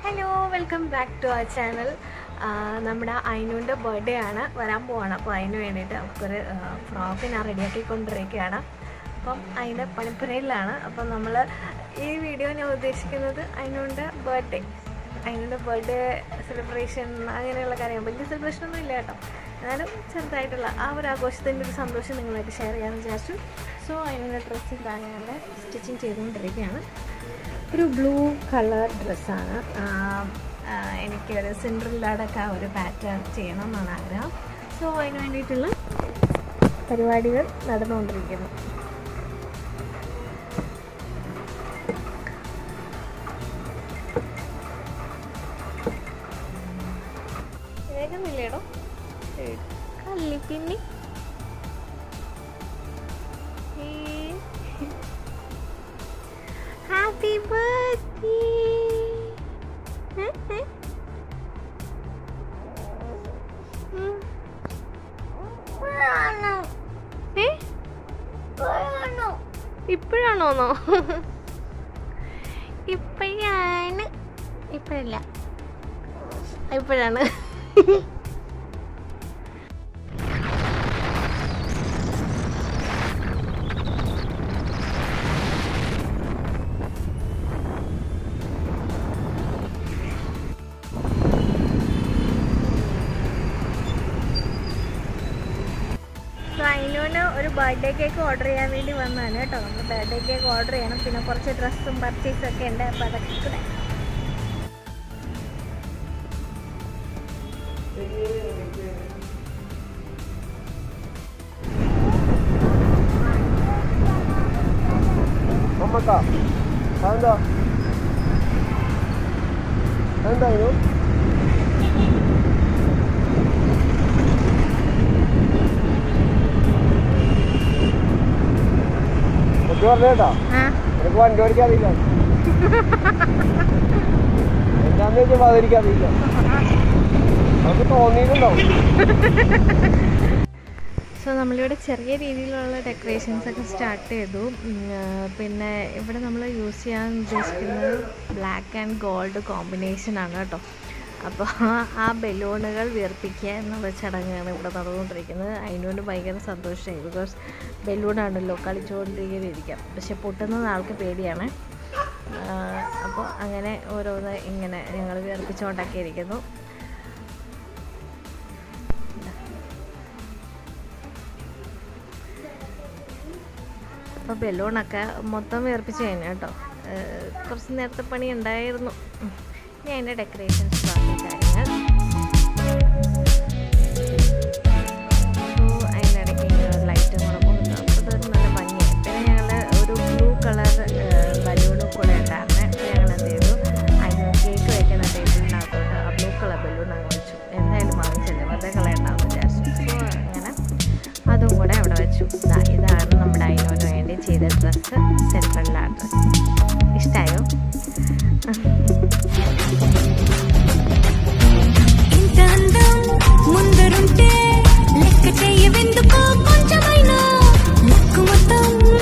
Hello welcome back to our channel നമ്മുടെ അയിനുവിൻ്റെ birthday ആണ് വരാൻ പോവാണ് അപ്പോൾ അതിന് വേണ്ടിയിട്ട് നമുക്കൊരു ഫ്രോക്ക് ഞാൻ റെഡിയാക്കിക്കൊണ്ടിരിക്കുകയാണ് അപ്പം അതിൻ്റെ പണിപ്പുരയിലാണ് അപ്പം നമ്മൾ ഈ വീഡിയോ ഞാൻ ഉദ്ദേശിക്കുന്നത് അതിനുവിൻ്റെ ബർത്ത്ഡേ അതിനുവിൻ്റെ ബർത്ത്ഡേ സെലിബ്രേഷൻ അങ്ങനെയുള്ള കാര്യങ്ങൾ വലിയ സെലിബ്രേഷൻ ഒന്നും ഇല്ല കേട്ടോ എന്നാലും ചെറുതായിട്ടുള്ള ആ ഒരു ആഘോഷത്തിൻ്റെ ഒരു സന്തോഷം നിങ്ങളായിട്ട് ഷെയർ ചെയ്യാമെന്ന് വിചാരിച്ചു സോ അതിനുള്ള ഡ്രസ്സ് താഴെ സ്റ്റിച്ചിങ് ചെയ്തുകൊണ്ടിരിക്കുകയാണ് ഒരു ബ്ലൂ കളർ ഡ്രസ്സാണ് എനിക്കൊരു സിൻഡ്രില്ലടക്ക ഒരു പാറ്റേൺ ചെയ്യണം എന്നാണ് ആഗ്രഹം സോ അതിന് വേണ്ടിയിട്ടുള്ള പരിപാടികൾ നടന്നുകൊണ്ടിരിക്കുന്നു വേഗമില്ലേടോ കല്ലിപ്പിന്നി ഹാപ്പി ബർത്ത്ഡേ ഇപ്പോഴാണോന്നോ ഇപ്പോഴാണ് ഇപ്പോഴല്ല ഇപ്പോഴാണ് സൈനുവിന് ഒരു ബർത്ത്ഡേ കേക്ക് ഓർഡർ ചെയ്യാൻ വേണ്ടി വന്നതാണ് കേട്ടോ നമ്മൾ ബർത്ത്ഡേ കേക്ക് ഓർഡർ ചെയ്യണം പിന്നെ കുറച്ച് ഡ്രസ്സും പർച്ചേസും ഒക്കെ ഉണ്ട് അപ്പോൾ അതൊക്കെ കൂടെ അമ്മക്കാ അതെന്താ എന്തായിരുന്നു ഒക്കെ പറഞ്ഞേട്ടാ ആ എനിക്ക് വണ്ടി ഓടിക്കാൻ അറിയില്ല എന്താന്ന് വെച്ചാൽ അതെനിക്ക് അറിയില്ല നമുക്ക് തോന്നിയിട്ടുണ്ടാവും സോ നമ്മളിവിടെ ചെറിയ രീതിയിലുള്ള ഡെക്കറേഷൻസ് ഒക്കെ സ്റ്റാർട്ട് ചെയ്തു ഉം, ആ, പിന്നെ ഇവിടെ നമ്മൾ യൂസ് ചെയ്യാൻ ഉദ്ദേശിക്കുന്നത് ബ്ലാക്ക് ആൻഡ് ഗോൾഡ് കോമ്പിനേഷൻ ആണ് കേട്ടോ അപ്പോൾ ആ ബലൂണുകൾ വീർപ്പിക്കുക എന്നുള്ള ചടങ്ങാണ് ഇവിടെ നടന്നുകൊണ്ടിരിക്കുന്നത് അതിനുകൊണ്ട് ഭയങ്കര സന്തോഷമായി ബിക്കോസ് ബലൂണാണല്ലോ കളിച്ചുകൊണ്ടിരിക്കാൻ ഇരിക്കാം പക്ഷെ പൊട്ടുന്നത് ആൾക്ക് പേടിയാണ് അപ്പോൾ അങ്ങനെ ഓരോന്ന് ഇങ്ങനെ ഞങ്ങൾ വീർപ്പിച്ചുകൊണ്ടൊക്കെ ഇരിക്കുന്നു അപ്പോൾ ബലൂണൊക്കെ മൊത്തം വേർപ്പിച്ച് കഴിഞ്ഞു കേട്ടോ ഏഹ് കുറച്ച് നേരത്തെ പണി ഉണ്ടായിരുന്നു ഉം. ഇനി അതിൻ്റെ ഡെക്കറേഷൻസ് ബാക്കി കാര്യങ്ങൾ സോ അതിനിടയ്ക്ക് ഇങ്ങനെ ഒരു ലൈറ്റും കൂടെ കൊടുത്തു അപ്പോൾ അതൊരു നല്ല ഭംഗിയായി പിന്നെ ഞങ്ങൾ ഒരു ബ്ലൂ കളർ ബലൂണും കൂടെ ഉണ്ടായിരുന്നേ അപ്പോൾ ഞങ്ങൾ എന്ത് ചെയ്തു അതിന് കേക്ക് വയ്ക്കുന്ന ടേബിളിനകത്തോട്ട് ആ ബ്ലൂ കളർ ബലൂൺ അങ്ങ് വെച്ചു എന്തായാലും വാങ്ങിച്ചല്ലേ വെറുതെ കളയണ്ടാവും വിചാരിച്ചു സോ അങ്ങനെ അതും കൂടെ അവിടെ വെച്ചു ദാ ഇതാണ് നമ്മുടെ അതിനോന് വേണ്ടി ചെയ്ത ഡ്രസ്സ് സെൻട്രൽ ആ ഡ്രസ്സ് ഇഷ്ടമായോ ఇంత అందం ముందరుంటే లెక్క చెయ్యవెందుకో కొంచెమైనా లెక్కు మొత్తం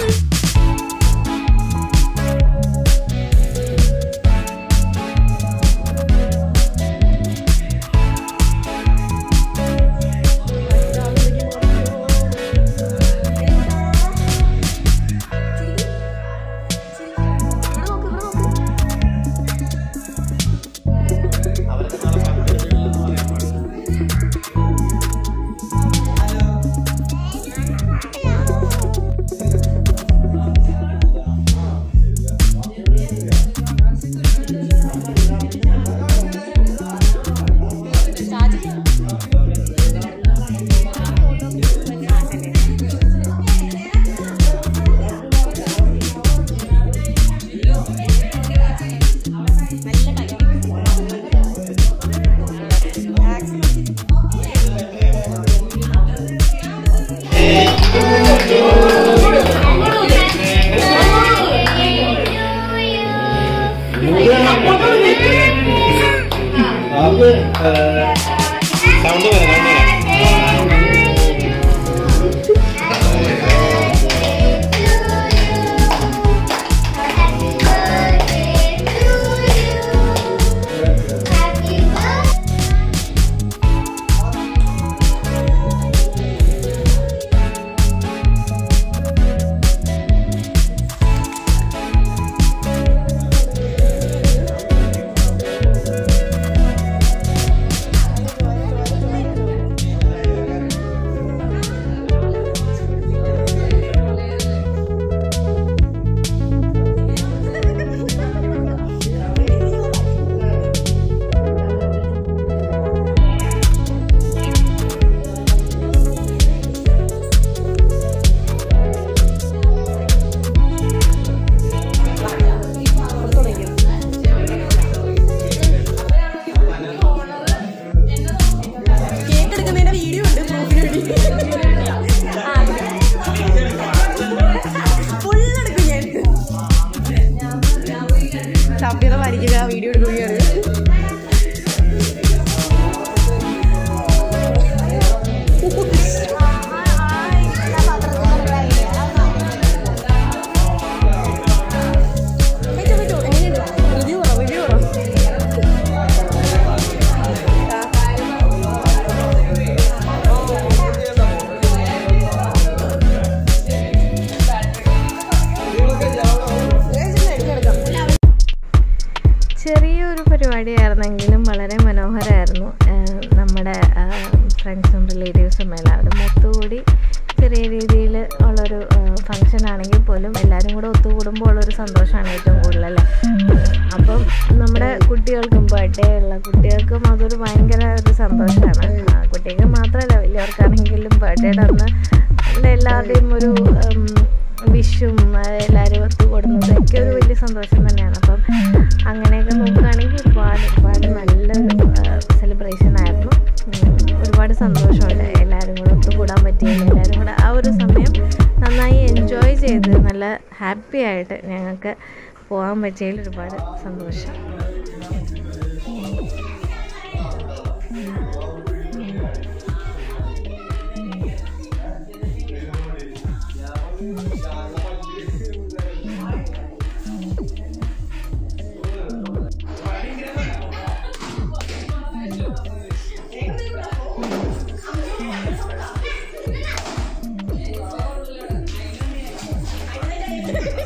നമുക്ക് സൗണ്ട് വരാം Happy birthday to you. വലിക്കുക വീഡിയോ എടുക്കുകയാണ് റിവ്യൂ പറ റിവ്യൂ പറ ചെറിയൊരു പരിപാടിയായിരുന്നെങ്കിലും വളരെ മനോഹരമായിരുന്നു ഏഹ് നമ്മുടെ ഫ്രണ്ട്സും റിലേറ്റീവ്സും എല്ലാവരും ഒത്തുകൂടി ചെറിയ രീതിയിൽ ഉള്ളൊരു ഫങ്ഷൻ ആണെങ്കിൽ പോലും എല്ലാവരും കൂടെ ഒത്തുകൂടുമ്പോൾ ഉള്ളൊരു സന്തോഷമാണ് ഏറ്റവും കൂടുതൽ അല്ലേ അപ്പം നമ്മുടെ കുട്ടികൾക്കും ബർത്ത്ഡേ ഉള്ള കുട്ടികൾക്കും അതൊരു ഭയങ്കര ഒരു സന്തോഷമാണ് ആ, കുട്ടികൾക്ക് മാത്രമല്ല വലിയവർക്കാണെങ്കിലും ബർത്ത്ഡേയുടെ അന്ന് നമ്മുടെ എല്ലാവരുടെയും ഒരു ഉം, വിഷും ആ, എല്ലാവരും ഒത്തുകൂടുന്നതൊക്കെ ഒരു വലിയ സന്തോഷം തന്നെയാണ് അപ്പം അങ്ങനെയൊക്കെ നോക്കുകയാണെങ്കിൽ ഒരുപാട് ഒരുപാട് നല്ലൊരു സെലിബ്രേഷൻ ആയിരുന്നു ഉം, ഒരുപാട് സന്തോഷമുണ്ട് എല്ലാവരും കൂടെ ഒത്തുകൂടാൻ പറ്റിയതിൽ എല്ലാവരും കൂടെ ആ ഒരു സമയം നന്നായി എൻജോയ് ചെയ്ത് നല്ല ഹാപ്പി ആയിട്ട് ഞങ്ങൾക്ക് പോകാൻ പറ്റിയതിൽ ഒരുപാട് സന്തോഷം ആ